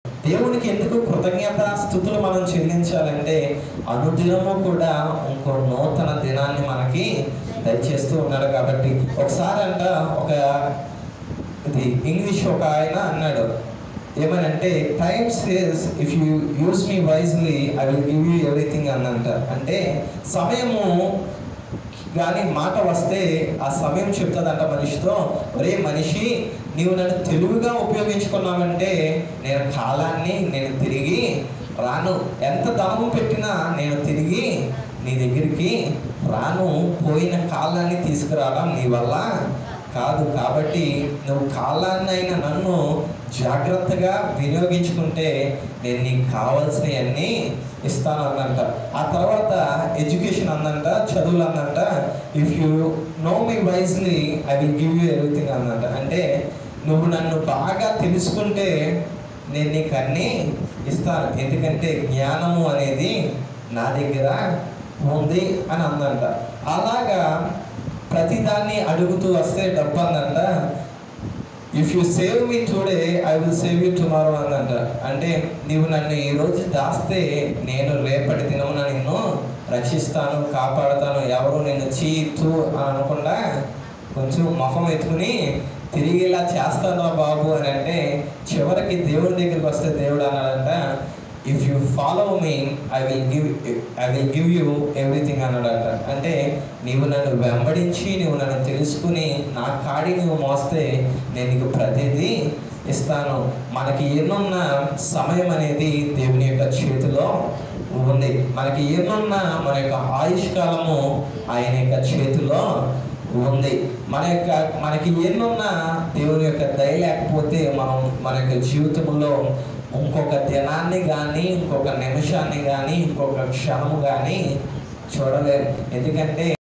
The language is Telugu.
దేవునికి ఎందుకు కృతజ్ఞత స్థుతులు మనం చెల్లించాలంటే అనుదినము కూడా ఇంకో నూతన దినాన్ని మనకి దయచేస్తూ ఉన్నాడు కాబట్టి ఒకసారి అంట ఒక ఇది ఇంగ్లీష్ ఒక ఆయన అన్నాడు ఏమనంటే time says if you use me wisely I will give you everything అన్నంట అంటే సమయము కానీ మాట వస్తే ఆ సమయం చెప్తుందంట మనిషితో ఒరే మనిషి నీవు నన్ను తెలివిగా ఉపయోగించుకున్నావంటే నేను కాలాన్ని నేను తిరిగి రాను ఎంత ధనము పెట్టినా నేను తిరిగి నీ దగ్గరికి రాను పోయిన కాలాన్ని తీసుకురావడం నీ వల్ల కాదు కాబట్టి నువ్వు కాలాన్నైనా నన్ను జాగ్రత్తగా వినియోగించుకుంటే నేను నీకు కావాల్సినవన్నీ ఇస్తాను అన్నంట ఆ తర్వాత ఎడ్యుకేషన్ అందంట చదువులు అందంట if you know me wisely I will give you everything అన్నంట అంటే నువ్వు నన్ను బాగా తెలుసుకుంటే నేను నీకు అన్నీ ఇస్తాను ఎందుకంటే జ్ఞానము అనేది నా దగ్గర ఉంది అని అందంట అలాగా ప్రతిదాన్ని అడుగుతూ వస్తే డబ్బు అందంట if you save me today I will save you tomorrow అందంట అంటే నీవు నన్ను ఈ రోజు దాస్తే నేను రేపటి దినమున నిన్ను రక్షిస్తాను కాపాడుతాను ఎవరు నిన్ను చీ తూ అని అనకుండా కొంచెం మొహం ఎత్తుకుని తిరిగి ఇలా చేస్తాను బాబు అని అంటే చివరికి దేవుడి దగ్గరికి వస్తే దేవుడు అన్నాడంట if you follow me I will give I will give you everything అన్నాడట అంటే నీవు నన్ను వెంబడించి నువ్వు నన్ను తెలుసుకుని నా కాడి నువ్వు మోస్తే నేను నీకు ప్రతిదీ ఇస్తాను మనకి ఎన్నున్న సమయం అనేది దేవుని యొక్క చేతిలో ఉంది మనకి ఎన్నున్న మన యొక్క ఆయుష్ కాలము ఆయన యొక్క చేతిలో ఉంది మన యొక్క మనకి ఎన్నున్నా దేవుని యొక్క దయ లేకపోతే మనం మన యొక్క జీవితంలో ఇంకొక దినాన్ని కానీ ఇంకొక నిమిషాన్ని కానీ ఇంకొక క్షణము కానీ చూడలేము ఎందుకంటే